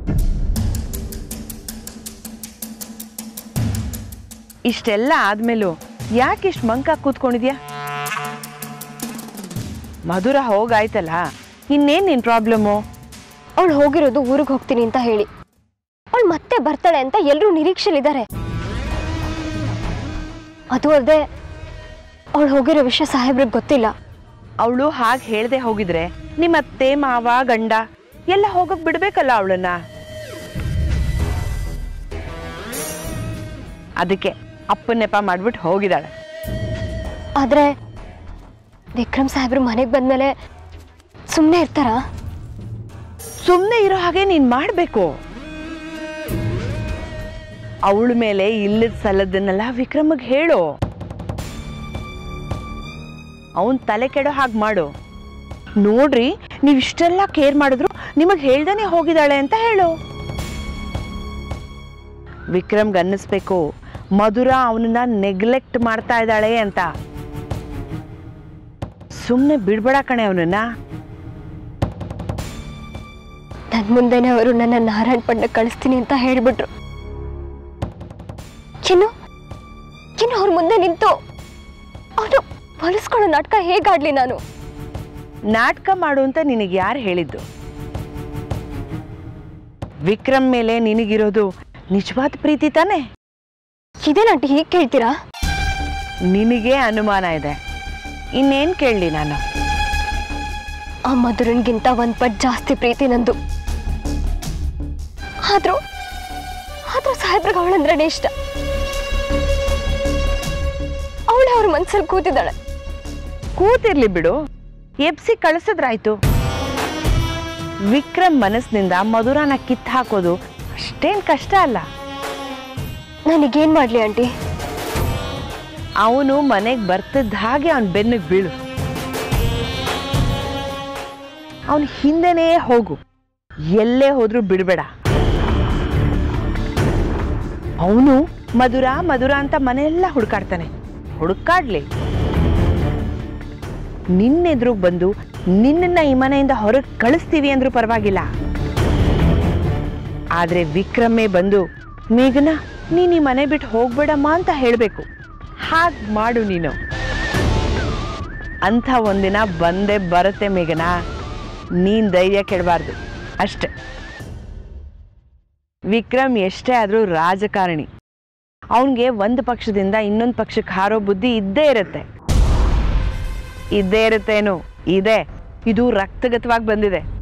ಇಷ್ಟೆಲ್ಲ ಆದ್ಮೇಲೂ ಯಾಕೆ ಇಷ್ಟು ಮಂಕ ಕೂತ್ಕೊಂಡಿದ್ಯಾ ಮಧುರ ಹೋಗಾಯ್ತಲ್ಲ ಇನ್ನೇನ್ ನಿನ್ ಪ್ರಾಬ್ಲಮ್ಮು ಅವಳು ಹೋಗಿರೋದು ಊರಿಗೆ ಹೋಗ್ತೀನಿ ಅಂತ ಹೇಳಿ ಅವಳು ಮತ್ತೆ ಬರ್ತಾಳೆ ಅಂತ ಎಲ್ಲರೂ ನಿರೀಕ್ಷೆಲಿದ್ದಾರೆ ಅದು ಅಲ್ಲದೆ ಅವಳು ಹೋಗಿರೋ ವಿಷಯ ಸಾಹೇಬ್ರಿಗೆ ಗೊತ್ತಿಲ್ಲ ಅವಳು ಹಾಗೆ ಹೇಳ್ದೆ ಹೋಗಿದ್ರೆ ನಿಮ್ಮತ್ತೆ ಮಾವ ಗಂಡ ಎಲ್ಲ ಹೋಗಕ್ ಬಿಡ್ಬೇಕಲ್ಲ ಅವಳನ್ನ ಅದಕ್ಕೆ ಅಪ್ಪನ ನೆಪ ಮಾಡ್ಬಿಟ್ಟು ಹೋಗಿದ್ದಾಳೆ ಆದ್ರೆ ವಿಕ್ರಮ್ ಸಾಹೇಬ್ರು ಮನೆಗೆ ಬಂದ್ಮೇಲೆ ಸುಮ್ಮನೆ ಇರ್ತಾರಾ ಸುಮ್ಮನೆ ಇರೋ ಹಾಗೆ ನೀನ್ ಮಾಡ್ಬೇಕು ಅವಳ ಮೇಲೆ ಇಲ್ಲದ ಸಲದನ್ನೆಲ್ಲ ವಿಕ್ರಮ್ಗೆ ಹೇಳು ಅವನ್ ತಲೆ ಕೆಡೋ ಹಾಗೆ ಮಾಡು ನೋಡ್ರಿ ನೀವು ಇಷ್ಟೆಲ್ಲ ಕೇರ್ ಮಾಡಿದ್ರು ನಿಮಗೆ ಹೇಳ್ದೇನೆ ಹೋಗಿದ್ದಾಳೆ ಅಂತ ಹೇಳು ವಿಕ್ರಮ್ಗೆ ಅನ್ನಿಸ್ಬೇಕು ಮಧುರ ಅವನನ್ನ ನೆಗ್ಲೆಕ್ಟ್ ಮಾಡ್ತಾ ಇದ್ದಾಳೆ ಅಂತ ಸುಮ್ಮನೆ ಬಿಡ್ಬೇಡ ಕಣೆ ಅವನನ್ನ ನನ್ ಮುಂದೆನೆ ಅವರು ನನ್ನ ನಾರಾಯಣ್ ಪಂಡ ಕಳಿಸ್ತೀನಿ ಅಂತ ಹೇಳ್ಬಿಟ್ರು ಚಿನ್ನು ಚಿನ್ನು ಅವ್ರ ಮುಂದೆ ನಿಂತು ಅವನು ಹೊಲಿಸ್ಕೊಳ್ಳೋ ನಾಟಕ ಹೇಗಾಡ್ಲಿ ನಾನು ನಾಟಕ ಮಾಡು ಅಂತ ನಿನಗೆ ಯಾರು ಹೇಳಿದ್ದು ವಿಕ್ರಮ್ ಮೇಲೆ ನಿನಗಿರೋದು ನಿಜವಾದ ಪ್ರೀತಿ ತಾನೆ ಇದೇನಾಂಟಿ ಹೀಗೆ ಕೇಳ್ತೀರಾ ನಿನಗೆ ಅನುಮಾನ ಇದೆ ಇನ್ನೇನ್ ಕೇಳಲಿ ನಾನು ಆ ಮಧುರನ್ಗಿಂತ ಒಂದ್ ಪಟ್ ಜಾಸ್ತಿ ಪ್ರೀತಿ ನಂದು ಆದ್ರೂ ಆದ್ರೂ ಸಾಹೇಬ್ರಿಗೆ ಅವಳಂದ್ರೆ ಇಷ್ಟ ಅವಳೇ ಅವ್ರ ಮನ್ಸಲ್ಲಿ ಕೂತಿದ್ದಾಳೆ ಕೂತಿರ್ಲಿ ಬಿಡು ಎಬ್ಸಿ ಕಳಿಸಿದ್ರಾಯ್ತು ವಿಕ್ರಮ್ ಮನಸ್ಸಿನಿಂದ ಮಧುರನ ಕಿತ್ತು ಹಾಕೋದು ಅಷ್ಟೇನ್ ಕಷ್ಟ ಅಲ್ಲ ನನಗೇನ್ ಮಾಡ್ಲಿ ಆಂಟಿ ಅವನು ಮನೆಗೆ ಬರ್ತಿದ್ದ ಹಾಗೆ ಅವನ ಬೆನ್ನಿಗೆ ಬೀಳು ಅವನ ಹಿಂದೆನೇ ಹೋಗು ಎಲ್ಲೇ ಹೋದ್ರೂ ಬಿಡಬೇಡ ಅವನು ಮಧುರ ಮಧುರ ಅಂತ ಮನೆಯೆಲ್ಲ ಹುಡುಕಾಡ್ತಾನೆ ಹುಡುಕಾಡ್ಲಿ ನಿನ್ನೆದ್ರಿಗೆ ಬಂದು ನಿನ್ನನ್ನ ಈ ಮನೆಯಿಂದ ಹೊರಗೆ ಕಳಿಸ್ತೀವಿ ಅಂದ್ರೂ ಪರವಾಗಿಲ್ಲ ಆದ್ರೆ ವಿಕ್ರಮೇ ಬಂದು ಮೇಘನ ನೀನ್ ಈ ಮನೆ ಬಿಟ್ಟು ಹೋಗ್ಬೇಡಮ್ಮ ಅಂತ ಹೇಳಬೇಕು ಹಾಗೆ ಮಾಡು ನೀನು ಅಂಥ ಒಂದಿನ ಬಂದೇ ಬರುತ್ತೆ ಮೇಘನ ನೀನ್ ಧೈರ್ಯ ಕೆಡಬಾರ್ದು ಅಷ್ಟೆ ವಿಕ್ರಮ್ ಎಷ್ಟೇ ಆದರೂ ರಾಜಕಾರಣಿ ಅವನಿಗೆ ಒಂದು ಪಕ್ಷದಿಂದ ಇನ್ನೊಂದು ಪಕ್ಷಕ್ಕೆ ಹಾರೋ ಬುದ್ಧಿ ಇದ್ದೇ ಇರುತ್ತೆ ಇದ್ದೇ ಇರುತ್ತೇನು ಇದೆ ಇದು ರಕ್ತಗತವಾಗಿ ಬಂದಿದೆ